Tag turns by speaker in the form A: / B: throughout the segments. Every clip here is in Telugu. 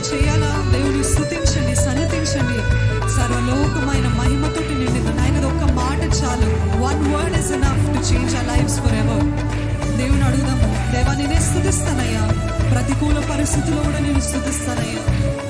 A: చేయాలా దేవుని స్తుతించండి సన్నతించండి సర్వలోకమైన మహిమతోటి నిండింది నాయన ఒక్క మాట చాలు one word is enough to change our lives forever దేవుని అడుగుదాం దేవా నేనే స్తుతిస్తానయ్యా ప్రతికూల పరిస్థితుల్లో కూడా నేను స్తుతిస్తానయ్యా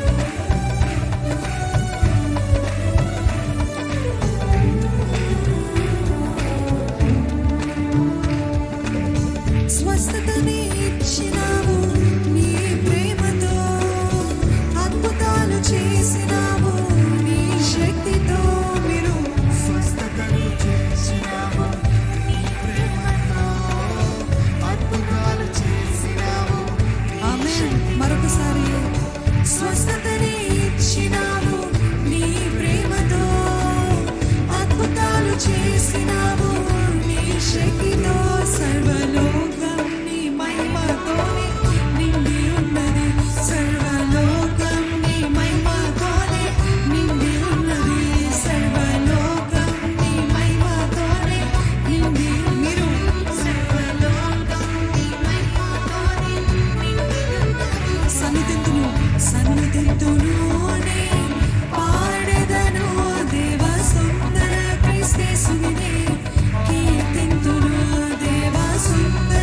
A: స్వస్థతని ఇచ్చినావు నీ ప్రేమతో అద్భుతాలు చేసినావు నీ శక్తితో మీరు
B: స్వస్థతను చేసినావు నీ ప్రేమతో అద్భుతాలు చేసినావు
A: ఆమె మరొకసారి స్వస్థతని ఇచ్చినావు నీ ప్రేమతో అద్భుతాలు చేసినావు నీ శక్తితో సర్వలోకం నీ మహిమతోనే నిండి ఉన్నది సర్వలోకం నీ మహిమతోనే నిండి ఉన్నది సర్వలోకం నీ మహిమతోనే నిండి మీరు సర్వలోకం నీ మహిమతోనే నిండి ఉన్నది సన్నిధింతును సన్నిధింతునునే పాడెదను దేవ సుందర క్రిస్తేసుని కీర్తింతును దేవ సుందర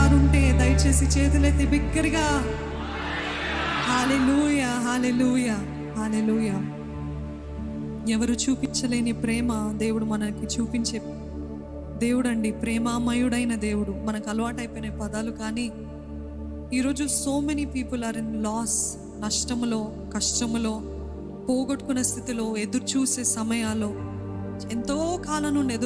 A: వారుంటే దయచేసి చేతులెత్తి బిగ్గరగా హాలెలూయా హాలెలూయా హాలెలూయా ఎవరు చూపించలేని ప్రేమ దేవుడు మనకి చూపించే దేవుడు అండి ప్రేమామయుడైన దేవుడు మనకు అలవాటైపోయిన పదాలు కానీ ఈరోజు so many people are in loss నష్టములో కష్టములో పోగొట్టుకున్న స్థితిలో ఎదురు చూసే సమయాల్లో ఎంతో కాలం నుండి ఎదురు